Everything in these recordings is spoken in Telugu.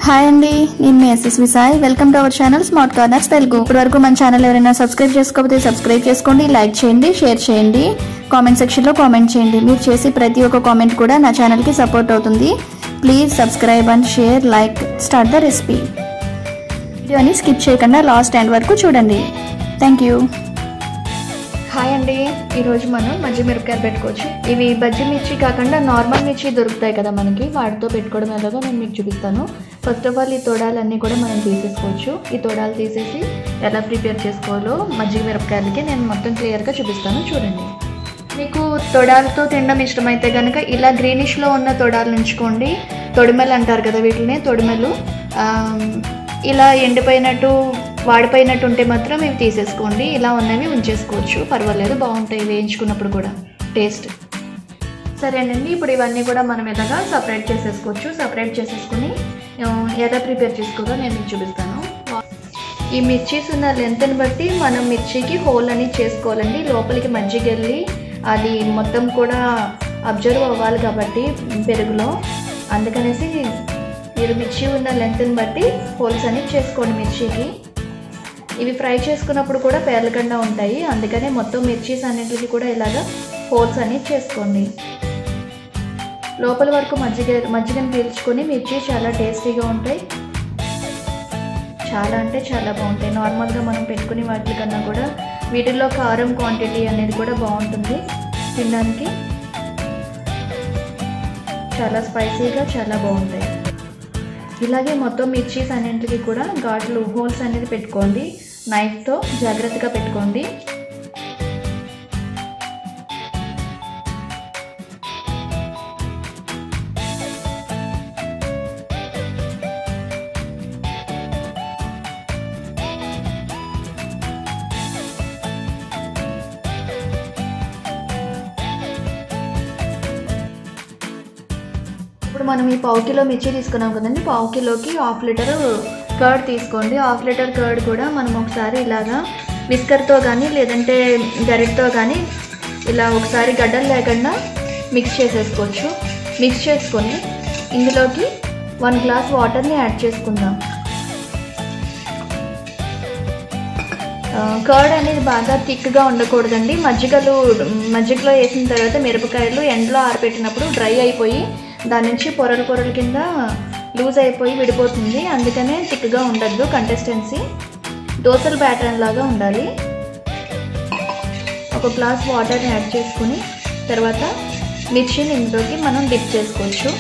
హాయ్ అండి నేను మీ SSV Sai welcome to our channel smart corners Telugu ఇప్పటి వరకు మన ఛానల్ ఎవరైనా సబ్స్క్రైబ్ చేసుకోకపోతే సబ్స్క్రైబ్ చేసుకోండి లైక్ చేయండి షేర్ చేయండి కామెంట్ సెక్షన్లో కామెంట్ చేయండి మీరు చేసే ప్రతి ఒక్క కామెంట్ కూడా నా ఛానల్కి సపోర్ట్ అవుతుంది please subscribe and share like start the recipe వీడియోని స్కిప్ చేయకుండా లాస్ట్ ఎండ్ వరకు చూడండి థ్యాంక్ యూ హాయ్ అండి ఈరోజు మనం మజ్జి మిరపకాయలు పెట్టుకోవచ్చు ఇవి బజ్జి మిర్చి కాకుండా నార్మల్ మిర్చి దొరుకుతాయి కదా మనకి వాటితో పెట్టుకోవడం ఎలాగో నేను మీకు చూపిస్తాను ఫస్ట్ ఆఫ్ ఆల్ ఈ తోడాలన్నీ కూడా మనం తీసేసుకోవచ్చు ఈ తోడాలు తీసేసి ఎలా ప్రిపేర్ చేసుకోవాలో మజ్జిగ మిరపకాయలకి నేను మొత్తం క్లియర్గా చూపిస్తాను చూడండి మీకు తొడాలతో తినడం ఇష్టమైతే కనుక ఇలా గ్రీనిష్లో ఉన్న తొడాలు ఉంచుకోండి తొడిమెలు అంటారు కదా వీటిని తొడిమెలు ఆ, ఇలా ఎండిపోయినట్టు వాడిపోయినట్టు ఉంటే మాత్రం ఇవి తీసేసుకోండి ఇలా ఉన్నవి ఉంచేసుకోవచ్చు పర్వాలేదు బాగుంటాయి వేయించుకున్నప్పుడు కూడా టేస్ట్ సరేనండి ఇప్పుడు ఇవన్నీ కూడా మనం ఎలాగా సపరేట్ చేసేసుకోవచ్చు సపరేట్ చేసేసుకుని ఆ, ఎలా ప్రిపేర్ చేసుకోవాలో నేను మీకు చూపిస్తాను ఈ మిర్చీస్ ఉన్న లెంత్ని బట్టి మనం మిర్చికి హోల్ అనేది చేసుకోవాలండి లోపలికి మజ్జిగ వెళ్ళి అది మొత్తం కూడా అబ్జర్వ్ అవ్వాలి కాబట్టి పెరుగులో అందుకనేసి మీరు మిర్చి ఉన్న లెంత్ని బట్టి హోల్స్ అనేది చేసుకోండి మిర్చికి ఇవి ఫ్రై చేసుకున్నప్పుడు కూడా పేర్లకుండా ఉంటాయి అందుకనే మొత్తం మిర్చీస్ అన్నిటికి కూడా ఇలాగా హోల్స్ అనేది చేసుకోండి లోపల వరకు మజ్జిగ మజ్జిగను పీల్చుకొని మిర్చి చాలా టేస్టీగా ఉంటాయి చాలా అంటే చాలా బాగుంటాయి నార్మల్గా మనం పెట్టుకునే వాటి కన్నా కూడా వీటిల్లో కారం క్వాంటిటీ అనేది కూడా బాగుంటుంది తినడానికి చాలా స్పైసీగా చాలా బాగుంటాయి ఇలాగే మొత్తం మిర్చీస్ అన్నింటికి కూడా ఘాట్లు హోల్స్ అనేది పెట్టుకోండి నైఫ్తో జాగ్రత్తగా పెట్టుకోండి ఇప్పుడు మనం ఈ పావు కిలో మిర్చి తీసుకున్నాం కదండి పావు కిలోకి హాఫ్ లీటర్ కర్డ్ తీసుకోండి హాఫ్ లీటర్ కర్డ్ కూడా మనం ఒకసారి ఇలాగా విస్కర్తో కానీ లేదంటే గరిటతో కానీ ఇలా ఒకసారి గడ్డలు లేకుండా మిక్స్ చేసేసుకోవచ్చు మిక్స్ చేసుకొని ఇందులోకి వన్ గ్లాస్ వాటర్ని యాడ్ చేసుకుందాం కర్డ్ అనేది బాగా థిక్గా ఉండకూడదండి మజ్జిగలు మజ్జిగలో వేసిన తర్వాత మిరపకాయలు ఎండలో ఆరబెట్టినప్పుడు డ్రై అయిపోయి దాని నుంచి పొరలు పొరల కింద లూజ్ అయిపోయి విడిపోతుంది అందుకనే థిక్గా ఉండద్దు కంటెస్టెన్సీ దోశల బ్యాటర్న్ లాగా ఉండాలి ఒక గ్లాస్ వాటర్ని యాడ్ చేసుకుని తర్వాత మిర్చిని ఇందులోకి మనం డిప్ చేసుకోవచ్చు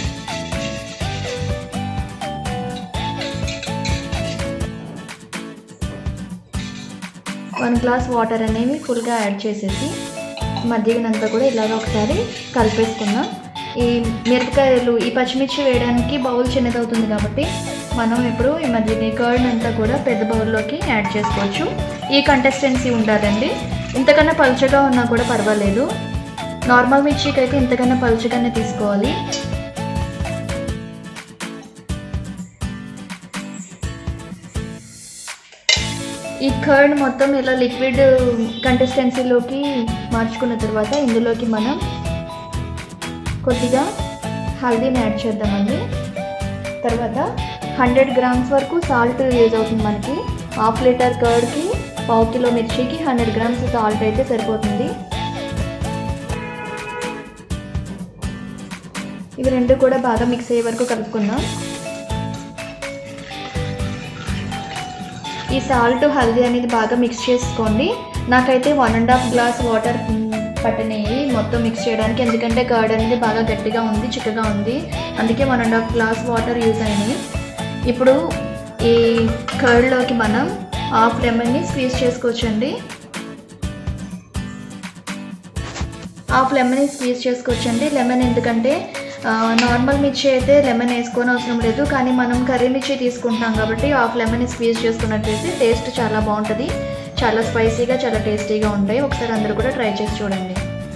వన్ గ్లాస్ వాటర్ అనేవి ఫుల్గా యాడ్ చేసేసి మజ్జిగనంతా కూడా ఇలాగ ఒకసారి కలిపేసుకుందాం ఈ మిరపకాయలు ఈ పచ్చిమిర్చి వేయడానికి బౌల్ చిన్నదవుతుంది కాబట్టి మనం ఇప్పుడు ఈ మధ్య కర్డ్ అంతా కూడా పెద్ద బౌల్లోకి యాడ్ చేసుకోవచ్చు ఈ కంటెస్టెన్సీ ఉండాలండి ఇంతకన్నా పలుచగా ఉన్నా కూడా పర్వాలేదు నార్మల్ మిర్చికి అయితే ఇంతకన్నా పలుచగానే తీసుకోవాలి ఈ కర్డ్ మొత్తం ఇలా లిక్విడ్ కంటెస్టెన్సీలోకి మార్చుకున్న తర్వాత ఇందులోకి మనం కొద్దిగా హల్దీని యాడ్ చేద్దామండి తర్వాత హండ్రెడ్ గ్రామ్స్ వరకు సాల్ట్ యూజ్ అవుతుంది మనకి హాఫ్ లీటర్ కర్డ్కి పావు కిలో మిర్చికి హండ్రెడ్ గ్రామ్స్ సాల్ట్ అయితే సరిపోతుంది ఇవి రెండు కూడా బాగా మిక్స్ అయ్యే వరకు కలుపుకుందాం ఈ సాల్ట్ హల్దీ అనేది బాగా మిక్స్ చేసుకోండి నాకైతే one and half glass water పట్టినాయి మొత్తం మిక్స్ చేయడానికి ఎందుకంటే కర్డ్ అనేది బాగా గట్టిగా ఉంది చిక్కగా ఉంది అందుకే one and half glass water use అయినాయి ఇప్పుడు ఈ కర్డ్లోకి మనం హాఫ్ లెమన్ని స్క్వీజ్ చేసుకోవచ్చండి హాఫ్ లెమన్ స్క్వీజ్ చేసుకోవచ్చండి లెమన్ ఎందుకంటే ఆ, నార్మల్ మిర్చి అయితే లెమన్ వేసుకొని అవసరం లేదు కానీ మనం కర్రీ మిర్చి తీసుకుంటున్నాం కాబట్టి హాఫ్ లెమన్ స్క్వీజ్ చేసుకున్నట్లయితే టేస్ట్ చాలా బాగుంటుంది చాలా స్పైసీగా చాలా టేస్టీగా ఉంటాయి ఒకసారి అందరూ కూడా ట్రై చేసి చూడండి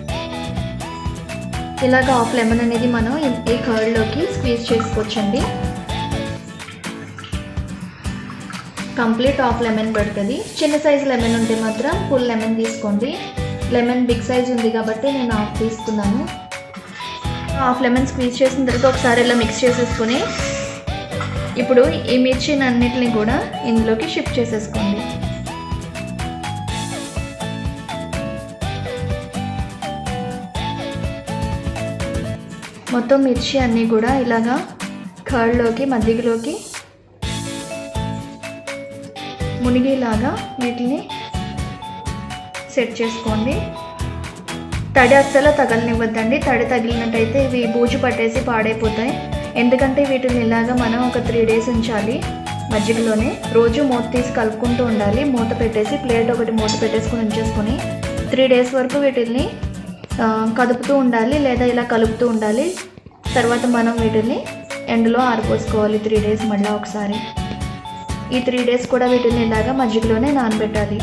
ఇలాగ హాఫ్ లెమన్ అనేది మనం ఈ- ఈ కర్డ్లోకి స్క్వీజ్ చేసుకోవచ్చండి కంప్లీట్ హాఫ్ లెమన్ పడుతుంది చిన్న సైజు లెమన్ ఉంటే మాత్రం ఫుల్ లెమన్ తీసుకోండి లెమన్ బిగ్ సైజ్ ఉంది కాబట్టి నేను హాఫ్ తీసుకున్నాను హాఫ్ లెమన్ స్క్వీజ్ చేసిన తర్వాత ఒకసారి ఇలా మిక్స్ చేసేసుకొని ఇప్పుడు ఈ మిర్చిని అన్నిటిని కూడా ఇందులోకి షిఫ్ట్ చేసేసుకోండి మొత్తం మిర్చి అన్నీ కూడా ఇలాగా కర్డ్లోకి మజ్జిగలోకి మునిగేలాగా వీటిని సెట్ చేసుకోండి తడి అస్సలు తగలనివ్వద్దండి తడి తగిలినట్టయితే ఇవి బూజు పట్టేసి పాడైపోతాయి ఎందుకంటే వీటిని ఇలాగా మనం ఒక త్రీ డేస్ ఉంచాలి మజ్జిగలోనే రోజు మూత తీసి కలుపుకుంటూ ఉండాలి మూత పెట్టేసి ప్లేట్ ఒకటి మూత పెట్టేసుకుని ఉంచేసుకొని త్రీ డేస్ వరకు వీటిని ఆ, కదుపుతూ ఉండాలి లేదా ఇలా కలుపుతూ ఉండాలి తర్వాత మనం వీటిని ఎండలో ఆరిపోసుకోవాలి త్రీ డేస్ మళ్ళీ ఒకసారి ఈ త్రీ డేస్ కూడా వీటిని ఇలాగా మజ్జిగలోనే నానబెట్టాలి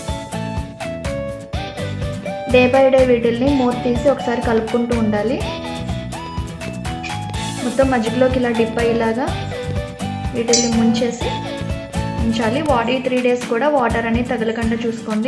డే బై డే వీటిల్ని మూత తీసి ఒకసారి కలుపుకుంటూ ఉండాలి మొత్తం మజ్జిగలోకి ఇలా డిప్ అయ్యేలాగా వీటిల్ని ముంచేసి ఉంచాలి వాటర్ త్రీ డేస్ కూడా వాటర్ అనేది తగలకుండా చూసుకోండి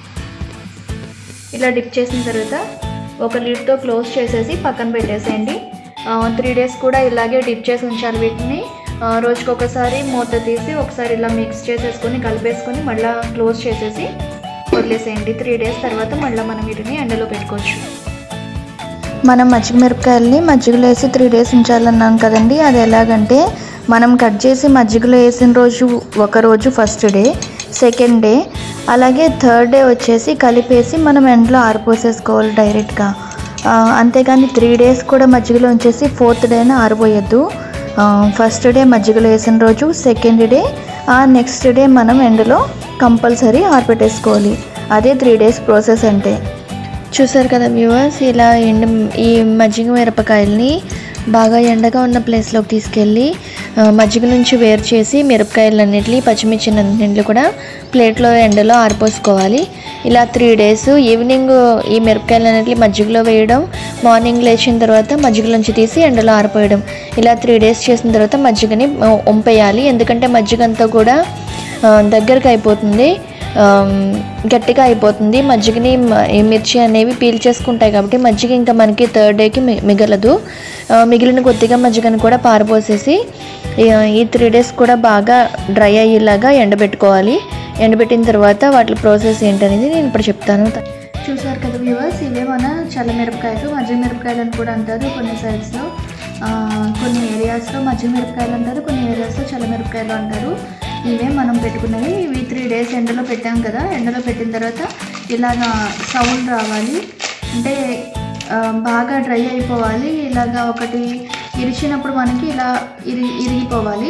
ఇలా డిప్ చేసిన తర్వాత ఒక లిడ్తో క్లోజ్ చేసేసి పక్కన పెట్టేసేయండి త్రీ డేస్ కూడా ఇలాగే డిప్ చేసి ఉంచాలి వీటిని ఆ, రోజుకొకసారి మూత తీసి ఒకసారి ఇలా మిక్స్ చేసేసుకొని కలిపేసుకొని మళ్ళీ క్లోజ్ చేసేసి వదిలేసేయండి త్రీ డేస్ తర్వాత మళ్ళీ మనం వీటిని ఎండలో పెట్టుకోవచ్చు మనం మజ్జిగ మిరపకాయల్ని మజ్జిగలో వేసి త్రీ డేస్ ఉంచాలన్నాం కదండి అది ఎలాగంటే మనం కట్ చేసి మజ్జిగలో వేసిన రోజు ఒక రోజు ఫస్ట్ డే సెకండ్ డే అలాగే థర్డ్ డే వచ్చేసి కలిపేసి మనం ఎండలో ఆరిపోసేసుకోవాలి డైరెక్ట్గా ఆ, అంతేగాని త్రీ డేస్ కూడా మజ్జిగలో ఉంచేసి ఫోర్త్ డేన ఆరిపోయద్దు ఫస్ట్ డే మజ్జిగలో వేసిన రోజు సెకండ్ డే ఆ నెక్స్ట్ డే మనం ఎండలో కంపల్సరీ ఆరిపెట్టేసుకోవాలి అదే త్రీ డేస్ ప్రాసెస్ అంటే చూసారు కదా వ్యూవర్స్ ఇలా ఎండ ఈ మజ్జిగ మిరపకాయల్ని బాగా ఎండగా ఉన్న ప్లేస్లోకి తీసుకెళ్ళి ఆ, మజ్జిగ నుంచి వేరు చేసి మిరపకాయలన్నింటినీ పచ్చిమిర్చినన్నింటినీ కూడా ప్లేట్లో ఎండలో ఆరిపోసుకోవాలి ఇలా త్రీ డేస్ ఈవినింగ్ ఈ మిరపకాయలన్నింటినీ మజ్జిగలో వేయడం మార్నింగ్ లేచిన తర్వాత మజ్జిగలోంచి తీసి ఎండలో ఆరిపోయడం ఇలా త్రీ డేస్ చేసిన తర్వాత మజ్జిగని ఆ, వంపేయాలి ఎందుకంటే మజ్జిగ అంతా కూడా ఆ, దగ్గరకు అయిపోతుంది ఆమ్, గట్టిగా అయిపోతుంది మజ్జిగని మ- ఈ మిర్చి అనేవి పీల్ చేసుకుంటాయి కాబట్టి మజ్జిగ ఇంకా మనకి థర్డ్ డేకి మి- మిగలదు ఆ, మిగిలిన కొద్దిగా మజ్జిగని కూడా పారబోసేసి ఈ- ఈ త్రీ డేస్ కూడా బాగా డ్రై అయ్యేలాగా ఎండబెట్టుకోవాలి ఎండబెట్టిన తర్వాత వాటి ప్రాసెస్ ఏంటనేది నేను ఇప్పుడు చెప్తాను చూసారు కదా వ్యూవర్స్ ఇవే మన చల్ల మిరపకాయలు మజ్జిగ మిరపకాయలు అని కూడా అంటారు కొన్ని సైడ్స్లో కొన్ని ఏరియాస్లో మజ్జిగ మిరపకాయలు అంటారు కొన్ని ఏరియాస్లో చల్ల మిరపకాయలు అంటారు ఇవే మనం పెట్టుకున్నవి ఇవి త్రీ డేస్ ఎండలో పెట్టాం కదా ఎండలో పెట్టిన తర్వాత ఇలాగా సౌండ్ రావాలి అంటే ఆ, బాగా డ్రై అయిపోవాలి ఇలాగా ఒకటి ఇరిచినప్పుడు మనకి ఇలా ఇరి ఇరిగిపోవాలి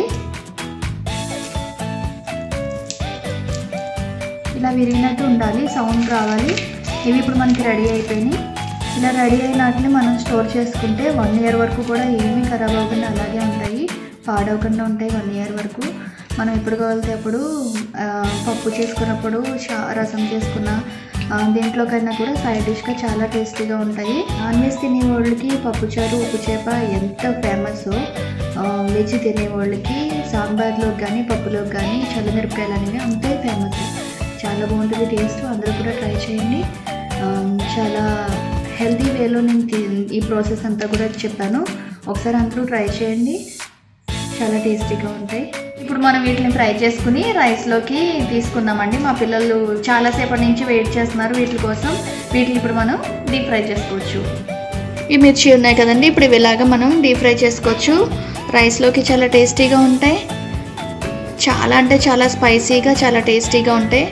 ఇలా విరిగినట్టు ఉండాలి సౌండ్ రావాలి ఇవి ఇప్పుడు మనకి రెడీ అయిపోయినాయి ఇలా రెడీ అయినట్లే మనం స్టోర్ చేసుకుంటే వన్ ఇయర్ వరకు కూడా ఏమీ ఖరాబ్ అవ్వకుండా అలాగే ఉంటాయి పాడవకుండా ఉంటాయి వన్ ఇయర్ వరకు మనం ఎప్పుడు కావాలితే అప్పుడు ఆ, పప్పు చేసుకున్నప్పుడు చా రసం చేసుకున్న ఆ, దేంట్లోకైనా కూడా సైడ్ డిష్గా చాలా టేస్టీగా ఉంటాయి నాన్ వెజ్ తినే వాళ్ళకి పప్పుచారు ఉప్పు చేప ఎంత ఫేమస్ వెజ్ తినే వాళ్ళకి సాంబార్లోకి కానీ పప్పులోకి కానీ చల్లమిరపకాయలు అనేవి అంతే ఫేమస్ చాలా బాగుంటుంది టేస్ట్ అందరూ కూడా ట్రై చేయండి ఆమ్, చాలా హెల్తీ వేలో నేను తి- ఈ ప్రాసెస్ అంతా కూడా చెప్పాను ఒకసారి అందరూ ట్రై చేయండి చాలా టేస్టీగా ఉంటాయి ఇప్పుడు మనం వీటిని ఫ్రై చేసుకుని రైస్లోకి తీసుకుందామండి మా పిల్లలు చాలాసేపటి నుంచి వెయిట్ చేస్తున్నారు వీటి కోసం వీటిని ఇప్పుడు మనం డీప్ ఫ్రై చేసుకోవచ్చు ఈ మిర్చి ఉన్నాయి కదండి ఇప్పుడు ఇవి ఇలాగా మనం డీప్ ఫ్రై చేసుకోవచ్చు రైస్లోకి చాలా టేస్టీగా ఉంటాయి చాలా అంటే చాలా స్పైసీగా చాలా టేస్టీగా ఉంటాయి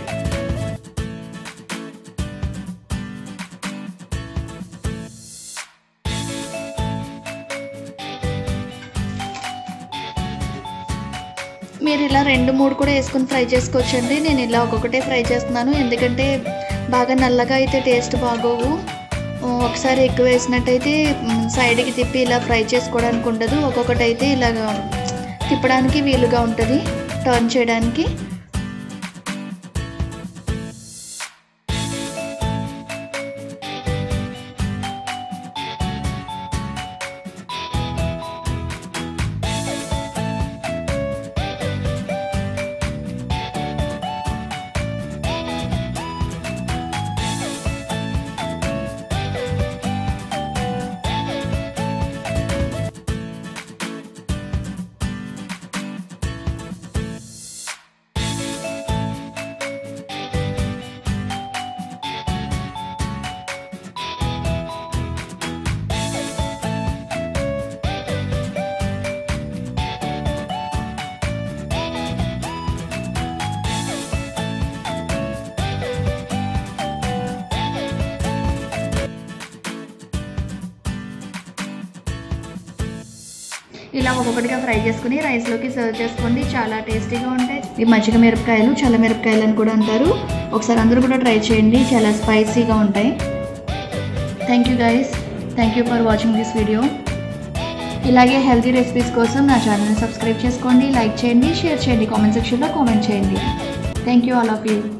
మీరు ఇలా రెండు మూడు కూడా వేసుకొని ఫ్రై చేసుకోవచ్చండి నేను ఇలా ఒక్కొక్కటే ఫ్రై చేస్తున్నాను ఎందుకంటే బాగా నల్లగా అయితే టేస్ట్ బాగోవు ఆ, ఒకసారి ఎక్కువ వేసినట్టయితే మ్, సైడ్కి తిప్పి ఇలా ఫ్రై చేసుకోవడానికి ఉండదు ఒక్కొక్కటి అయితే ఇలాగ తిప్పడానికి వీలుగా ఉంటుంది టర్న్ చేయడానికి ఇలా ఒక్కొక్కటిగా ఫ్రై చేసుకుని రైస్లోకి సర్వ్ చేసుకోండి చాలా టేస్టీగా ఉంటాయి ఈ మజ్జిగ మిరపకాయలు చల్ల మిరపకాయలు అని కూడా అంటారు ఒకసారి అందరూ కూడా ట్రై చేయండి చాలా స్పైసీగా ఉంటాయి thank you guys thank you for watching this video ఇలాగే హెల్తీ రెసిపీస్ కోసం నా ఛానల్ని సబ్స్క్రైబ్ చేసుకోండి లైక్ చేయండి షేర్ చేయండి కామెంట్ సెక్షన్లో కామెంట్ చేయండి thank you all of you